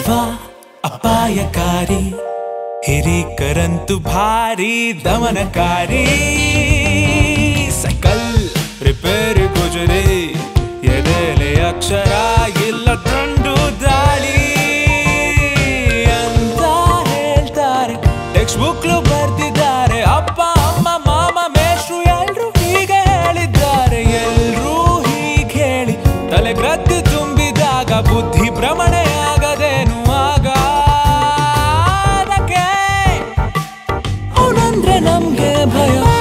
ತತ್ವ ಅಪಾಯಕಾರಿ ಹಿರಿಕರಂತು ಭಾರಿ ದಮನಕಾರಿ ಸಕಲ್ ರಿಪೇರಿ ಗುಜರಿ ಎದೆಲೆ ಅಕ್ಷರ ಇಲ್ಲ ದಂಡು ದಾಳಿ ಅಂತ ಹೇಳ್ತಾರೆ ಟೆಕ್ಸ್ಟ್ ಬುಕ್ ಬರ್ದಿದ್ದಾರೆ ಅಪ್ಪ ಅಮ್ಮ ಮಾಮ ಮೇಷ್ಟ್ರು ಎಲ್ರು ಹೀಗೆ ಹೇಳಿದ್ದಾರೆ ಎಲ್ರೂ ಹೀಗೆ ಹೇಳಿ ತಲೆ ಗ್ರದ್ದಿ ತುಂಬಿದಾಗ ಬುದ್ಧಿ ಭ್ರಮಣೆ ಆಗದೇನು ಆಗ ಅದಕ್ಕೆ ಅವನಂದ್ರೆ ನಮ್ಗೆ ಭಯ